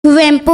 ಕುವೆಂಪು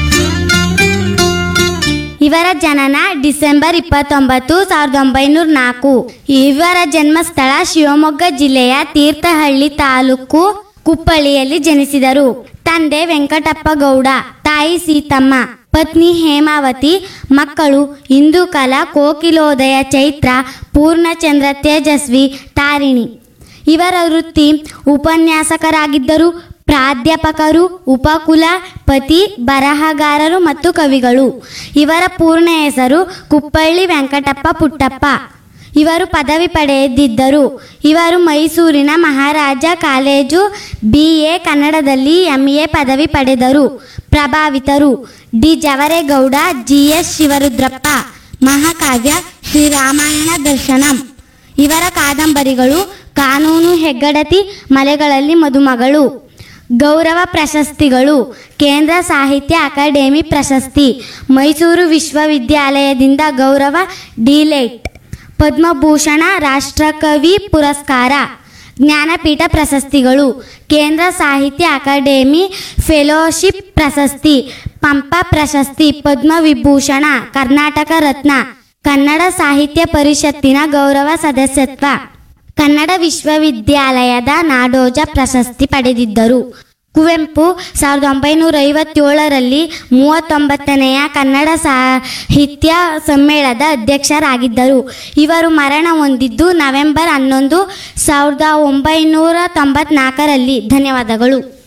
ಇವರ ಜನನ ಡಿಸೆಂಬರ್ ಇಪ್ಪತ್ತೊಂಬತ್ತು ಸಾವಿರದ ಒಂಬೈನೂರ ನಾಲ್ಕು ಇವರ ಜನ್ಮಸ್ಥಳ ಶಿವಮೊಗ್ಗ ಜಿಲ್ಲೆಯ ತೀರ್ಥಹಳ್ಳಿ ತಾಲೂಕು ಕುಪ್ಪಳ್ಳಿಯಲ್ಲಿ ಜನಿಸಿದರು ತಂದೆ ವೆಂಕಟಪ್ಪ ಗೌಡ ತಾಯಿ ಸೀತಮ್ಮ ಪತ್ನಿ ಹೇಮಾವತಿ ಮಕ್ಕಳು ಇಂದುಕಲಾ ಕೋಕಿಲೋದಯ ಚೈತ್ರ ಪೂರ್ಣಚಂದ್ರ ತೇಜಸ್ವಿ ತಾರಿಣಿ ಇವರ ವೃತ್ತಿ ಉಪನ್ಯಾಸಕರಾಗಿದ್ದರು ಪ್ರಾಧ್ಯಾಪಕರು ಉಪಕುಲಪತಿ ಬರಹಗಾರರು ಮತ್ತು ಕವಿಗಳು ಇವರ ಪೂರ್ಣ ಹೆಸರು ಕುಪ್ಪಳ್ಳಿ ವೆಂಕಟಪ್ಪ ಪುಟ್ಟಪ್ಪ ಇವರು ಪದವಿ ಪಡೆದಿದ್ದರು ಇವರು ಮೈಸೂರಿನ ಮಹಾರಾಜ ಕಾಲೇಜು ಬಿ ಎ ಕನ್ನಡದಲ್ಲಿ ಎಂ ಎ ಪದವಿ ಪಡೆದರು ಪ್ರಭಾವಿತರು D Javaregowda G S Shivarudrappa ಮಹಾಕಾವ್ಯ ಶ್ರೀರಾಮಾಯಣ ದರ್ಶನಂ ಇವರ ಕಾದಂಬರಿಗಳು ಕಾನೂನು ಹೆಗ್ಗಡತಿ ಮಲೆಗಳಲ್ಲಿ ಮದುಮಗಳು ಗೌರವ ಪ್ರಶಸ್ತಿಗಳು ಕೇಂದ್ರ ಸಾಹಿತ್ಯ ಅಕಾಡೆಮಿ ಪ್ರಶಸ್ತಿ ಮೈಸೂರು ವಿಶ್ವವಿದ್ಯಾಲಯದಿಂದ ಗೌರವ ಡಿಲೇಟ್ ಪದ್ಮಭೂಷಣ ರಾಷ್ಟ್ರಕವಿ ಪುರಸ್ಕಾರ ಜ್ಞಾನಪೀಠ ಪ್ರಶಸ್ತಿಗಳು ಕೇಂದ್ರ ಸಾಹಿತ್ಯ ಅಕಾಡೆಮಿ ಫೆಲೋಶಿಪ್ ಪ್ರಶಸ್ತಿ ಪಂಪ ಪ್ರಶಸ್ತಿ ಪದ್ಮವಿಭೂಷಣ ಕರ್ನಾಟಕ ರತ್ನ ಕನ್ನಡ ಸಾಹಿತ್ಯ ಪರಿಷತ್ತಿನ ಗೌರವ ಸದಸ್ಯತ್ವ ಕನ್ನಡ ವಿಶ್ವವಿದ್ಯಾಲಯದ ನಾಡೋಜ ಪ್ರಶಸ್ತಿ ಪಡೆದಿದ್ದರು ಕುವೆಂಪು ಸಾವಿರದ ಒಂಬೈನೂರ ಐವತ್ತೇಳರಲ್ಲಿ ಮೂವತ್ತೊಂಬತ್ತನೆಯ ಕನ್ನಡ ಸಾಹಿತ್ಯ ಸಮ್ಮೇಳನದ ಅಧ್ಯಕ್ಷರಾಗಿದ್ದರು ಇವರು ಮರಣ ಹೊಂದಿದ್ದು ನವೆಂಬರ್ ಹನ್ನೊಂದು ಸಾವಿರದ ಒಂಬೈನೂರ ತೊಂಬತ್ನಾಲ್ಕರಲ್ಲಿ ಧನ್ಯವಾದಗಳು